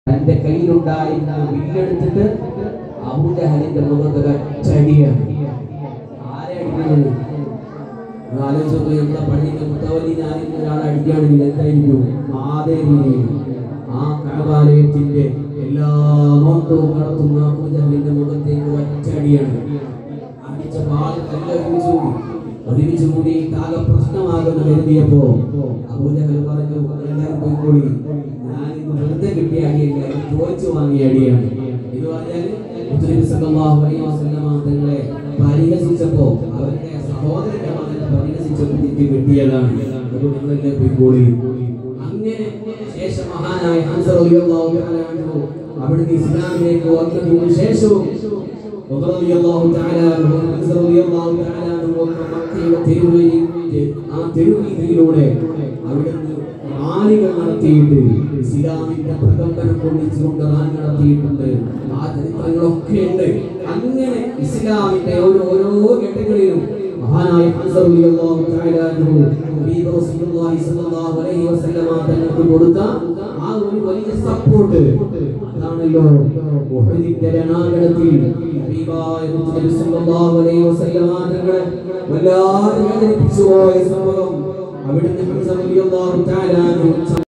തന്റെ കയ്യിലുണ്ടായിരുന്ന വില്ലെടുത്തിട്ട് അബൂജഹലിന്റെ മുഖത്ത് കച്ചടിയാണ് ആരെ അടിക്കുന്നത് നിങ്ങൾ ആലോചിച്ച് നോക്കുക നമ്മളെ പള്ളിന്റെ മുത്തവലി ഞാനിന്ന് ഒരാളെ അടിക്കുകയാണെങ്കിൽ എന്തായിരിക്കും അതേ രീതിയിൽ ആ കഴബാലയത്തിന്റെ എല്ലാ നോട്ടവും നടത്തുന്ന അബൂജഹലിന്റെ മുഖത്തേക്ക് ഒറ്റടിയാണ് അടിച്ച പാൽ എല്ലാം ഒരുമിച്ച് കൂടി ഒരുമിച്ച് കൂടി ആകെ പ്രശ്നമാകുന്ന കരുതിയപ്പോ അബൂജഹൽ പറഞ്ഞു എല്ലാവരും പോയി കൂടി ഞാൻ ഇന്ന് വെറുതെ കിട്ടിയ അടിയല്ല ഇത് ചോദിച്ചു വാങ്ങിയ അടിയാണ് ഇത് പറഞ്ഞാൽ മുസ്ലിം സല്ലല്ലാഹു അലൈഹി വസല്ലമ തങ്ങളെ പരിഹസിച്ചപ്പോ അവരുടെ സഹോദരന്റെ മകനെ പരിഹസിച്ചപ്പോൾ എനിക്ക് കിട്ടിയതാണ് ഒരു നിങ്ങളെല്ലാം പോയി കൂടി അങ്ങനെ ശേഷം മഹാനായ ഹംസ റളിയല്ലാഹു തആല അൻഹു അവിടുന്ന് ഇസ്ലാമിലേക്ക് വന്നതിന് ശേഷവും റളിയല്ലാഹു തആല അൻഹു ഹംസ റളിയല്ലാഹു തആല അൻഹു ഒക്കെ മക്കയുടെ തെരുവുകളിൽ ആ തെരുവീതിയിലൂടെ അവിടുന്ന് റാലികൾ നടത്തിയിട്ട് ഇസ്ലാമിന്റെ പ്രകമ്പനം കൊള്ളിച്ചുകൊണ്ട് റാലി നടത്തിയിട്ടുണ്ട് ആ ചരിത്രങ്ങളൊക്കെ ഉണ്ട് അങ്ങനെ ഇസ്ലാമിന്റെ ഓരോ ഓരോ ഘട്ടങ്ങളിലും മഹാനായ ഹംസ റളിയല്ലാഹു തആല അൻഹു ഹബീബ് റസൂലുള്ളാഹി സ്വല്ലല്ലാഹു അലൈഹി വസല്ലമ തങ്ങൾക്ക് കൊടുത്ത ആ ഒരു വലിയ സപ്പോർട്ട് അതാണല്ലോ ഉഹദിന്റെ രണാങ്കണത്തിൽ ഹബീബായ മുത്തനബി സ്വല്ലല്ലാഹു അലൈഹി വസല്ലമ തങ്ങളെ വല്ലാതെ വേദനിപ്പിച്ചു പോയ സംഭവം അവിടുന്ന് ഹംസ റളിയല്ലാഹു തആല അൻഹു